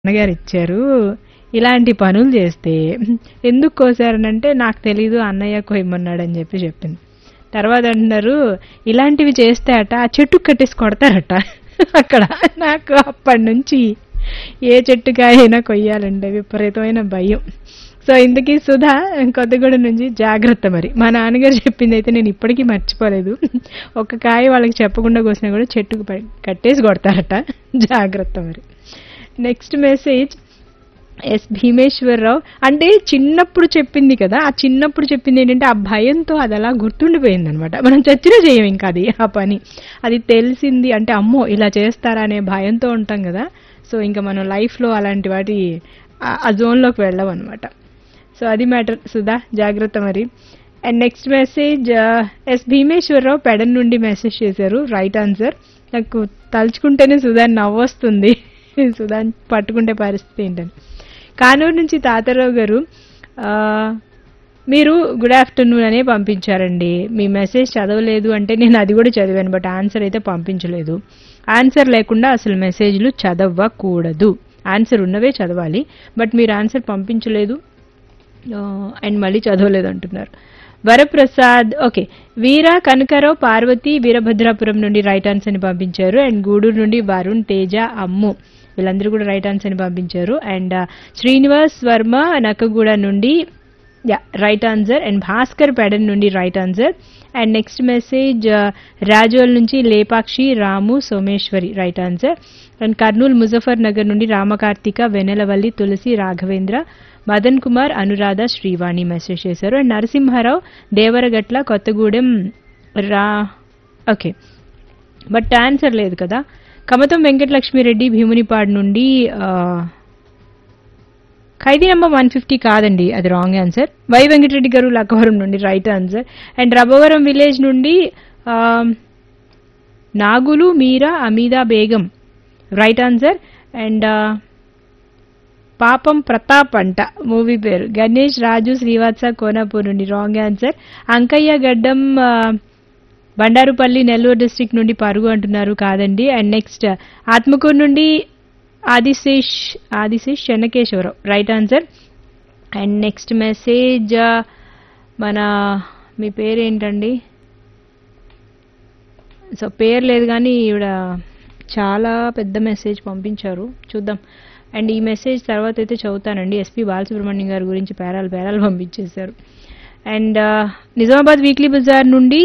నాన్నగారు ఇచ్చారు ఇలాంటి పనులు చేస్తే ఎందుకు కోసారనంటే నాకు తెలీదు అన్నయ్య కొయ్యమన్నాడని చెప్పి చెప్పింది తర్వాత అంటున్నారు ఇలాంటివి చేస్తే అట ఆ చెట్టు కట్టేసి కొడతారట అక్కడ నాకు అప్పటి నుంచి ఏ చెట్టుకాయ అయినా కొయ్యాలంటే విపరీతమైన భయం సో ఇంతకీ సుధా కొత్తగూడెం నుంచి జాగ్రత్త మరి మా నాన్నగారు చెప్పింది అయితే నేను ఇప్పటికీ మర్చిపోలేదు ఒక కాయ వాళ్ళకి చెప్పకుండా కోసినా కూడా చెట్టుకు ప- కట్టేసి కొడతారట జాగ్రత్త మరి నెక్స్ట్ మెసేజ్ ఎస్ భీమేశ్వరరావు అంటే చిన్నప్పుడు చెప్పింది కదా ఆ చిన్నప్పుడు చెప్పింది ఏంటంటే ఆ భయంతో అది అలా గుర్తుండిపోయింది అనమాట మనం చచ్చినా చేయం ఇంకా అది ఆ పని అది తెలిసింది అంటే అమ్మో ఇలా చేస్తారా అనే భయంతో ఉంటాం కదా సో ఇంకా మనం లైఫ్లో అలాంటి వాటి ఆ- ఆ జోన్లోకి వెళ్ళాం అనమాట సో అది మ్యాటర్ సుధా జాగ్రత్త మరి and next message S Bhimeswararao Pedana నుండి మెసేజ్ చేశారు రైట్ ఆన్సర్ నాకు తలుచుకుంటేనే సుధా నవ్వొస్తుంది సుధా పట్టుకుంటే పరిస్థితి ఏంటని కానూరు నుంచి తాతారావు గారు ఆ, మీరు గుడ్ ఆఫ్టర్నూన్ అనే పంపించారండి మీ మెసేజ్ చదవలేదు అంటే నేను అది కూడా చదివాను బట్ ఆన్సర్ అయితే పంపించలేదు ఆన్సర్ లేకుండా అసలు మెసేజ్లు చదవకూడదు ఆన్సర్ ఉన్నవే చదవాలి బట్ మీరు ఆన్సర్ పంపించలేదు అండ్ మళ్ళీ చదవలేదు అంటున్నారు వరప్రసాద్ ఓకే వీర కనకరావు పార్వతి వీరభద్రాపురం నుండి రైట్ ఆన్సర్ ని పంపించారు అండ్ గూడూరు నుండి వరుణ్ తేజ అమ్ము వీళ్ళందరూ కూడా రైట్ ఆన్సర్ ని పంపించారు అండ్ శ్రీనివాస్ వర్మ నక్కగూడ నుండి yeah right answer and Bhaskar Pedana నుండి right answer and next message Razole నుంచి Lepakshi Ramu Someswari right answer and Kurnool Muzaffar Nagar నుండి రామకార్తిక వెనెలవల్లి తులసి రాఘవేంద్ర మదన్ కుమార్ అనురాధ శ్రీవాణి మెసేజ్ చేశారు అండ్ నరసింహారావు దేవరగట్ల కొత్తగూడెం రా ఓకే బట్ ఆన్సర్ లేదు కదా కమతం వెంకటలక్ష్మిరెడ్డి భీమునిపాడు నుండి ఆ, ఖైదీ నెంబర్ వన్ ఫిఫ్టీ కాదండి అది రాంగ్ ఆన్సర్ వై వెంకటరెడ్డి గారు లక్కవరం నుండి right answer and Rabavaram village నుండి ఆ, Nagulu Meera Ameeda Begum right answer and పాపం ప్రతాప్ అంట మూవీ పేరు గణేష్ రాజు శ్రీవాత్స కోనాపూర్ నుండి రాంగ్ ఆన్సర్ అంకయ్య గడ్డం ఆ, బండారుపల్లి నెల్లూరు డిస్ట్రిక్ట్ నుండి పరుగు అంటున్నారు కాదండి అండ్ నెక్స్ట్ ఆత్మకూరు నుండి Adishesh Adishesh Chennakeswararao right answer and next message మన మీ పేరు ఏంటండి సో పేరు లేదు కానీ ఈవిడ చాలా పెద్ద మెసేజ్ పంపించారు చూద్దాం అండ్ ఈ మెసేజ్ తర్వాత అయితే చదువుతానండి ఎస్పి బాలసుబ్రహ్మణ్యం గారి గురించి పేరాలు పేరాలు పంపించేశారు అండ్ నిజామాబాద్ వీక్లీ బజార్ నుండి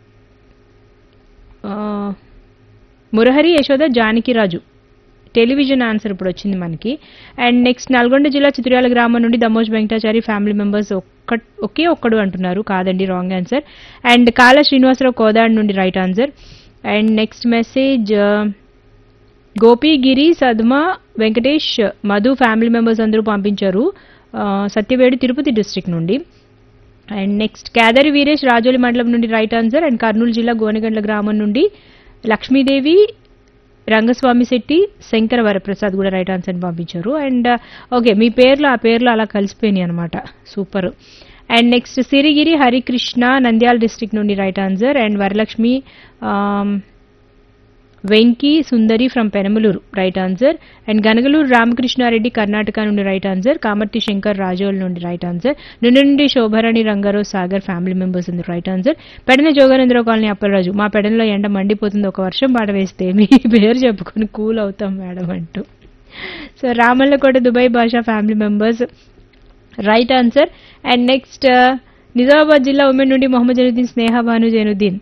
ఆ, మురహరి యశోద జానకిరాజు టెలివిజన్ ఆన్సర్ ఇప్పుడు వచ్చింది మనకి అండ్ నెక్స్ట్ నల్గొండ జిల్లా చిత్రాల గ్రామం నుండి దమోజ్ వెంకటాచారి ఫ్యామిలీ మెంబర్స్ ఒక్క ఒకే ఒక్కడు అంటున్నారు కాదండి రాంగ్ ఆన్సర్ అండ్ కాల శ్రీనివాసరావు కోదాడ్ నుండి right answer and next message Gopigiri Sadma Venkatesh Madhu family members అందరూ పంపించారు ఆ, సత్యవేడు తిరుపతి డిస్ట్రిక్ట్ నుండి అండ్ నెక్స్ట్ కేదారి వీరేష్ రాజోలి మండలం నుండి రైట్ ఆన్సర్ అండ్ కర్నూలు జిల్లా గోనెగండ్ల గ్రామం నుండి లక్ష్మీదేవి రంగస్వామి శెట్టి శంకర వరప్రసాద్ కూడా రైట్ ఆన్సర్ అని పంపించారు అండ్ ఓకే మీ పేర్లు ఆ పేర్లు అలా కలిసిపోయినాయి అనమాట super and next Sirigiri Harikrishna Nandyal district నుండి right answer and Varalakshmi um, Venky Sundari from Penamaluru right answer and Ganagaluru Ramakrishnareddy Karnataka నుండి రైట్ ఆన్సర్ కామర్తి శంకర్ రాజోల్ నుండి రైట్ ఆన్సర్ నుండి నుండి శోభారాణి రంగారావు సాగర్ ఫ్యామిలీ మెంబర్స్ ఉంది right answer Pedana Joganandarao colony Appalaraju మా పెడనలో ఎండ మండిపోతుంది ఒక వర్షం పాట వేస్తే మీ పేరు చెప్పుకొని కూల్ అవుతాం మేడం అంటూ so Ramallakota Dubai Basha family members right answer and next Nizamabad జిల్లా ఉమెన్ నుండి Mohammed Jainuddin Sneha Bhanu Jainuddin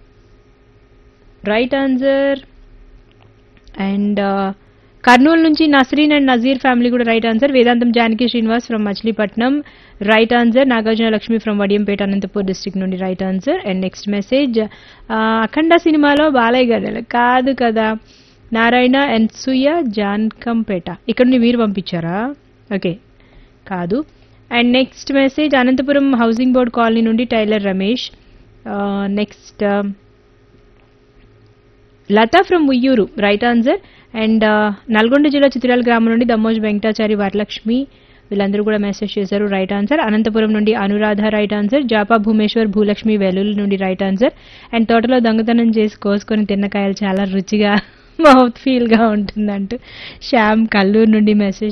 right answer and Kurnool నుంచి నస్రీన్ అండ్ నజీర్ ఫ్యామిలీ కూడా right answer Vedantam Janaki Srinivas from Machilipatnam right answer Nagarjuna Lakshmi from Vadiyampeta Anantapur district నుండి right answer and next message Akhanda సినిమాలో బాలయ్య గారు కాదు కదా నారాయణ అండ్ సుయ జాన్కంపేట ఇక్కడ నుండి మీరు పంపించారా ఓకే కాదు and next message Anantapuram housing board colony నుండి tailor Ramesh next Latha from Uyyuru right answer and Nalgonda జిల్లా చిత్రాల గ్రామం నుండి దమ్మోజ్ వెంకటాచారి వరలక్ష్మి వీళ్ళందరూ కూడా మెసేజ్ చేశారు రైట్ ఆన్సర్ అనంతపురం నుండి అనురాధ రైట్ ఆన్సర్ జాపా భూమేశ్వర్ భూలక్ష్మి వెల్లుల్లి నుండి రైట్ ఆన్సర్ అండ్ తోటలో దొంగతనం చేసి కోసుకొని తిన్నకాయలు చాలా రుచిగా మౌత్ ఫీల్గా ఉంటుందంటూ శ్యామ్ కల్లూరు నుండి మెసేజ్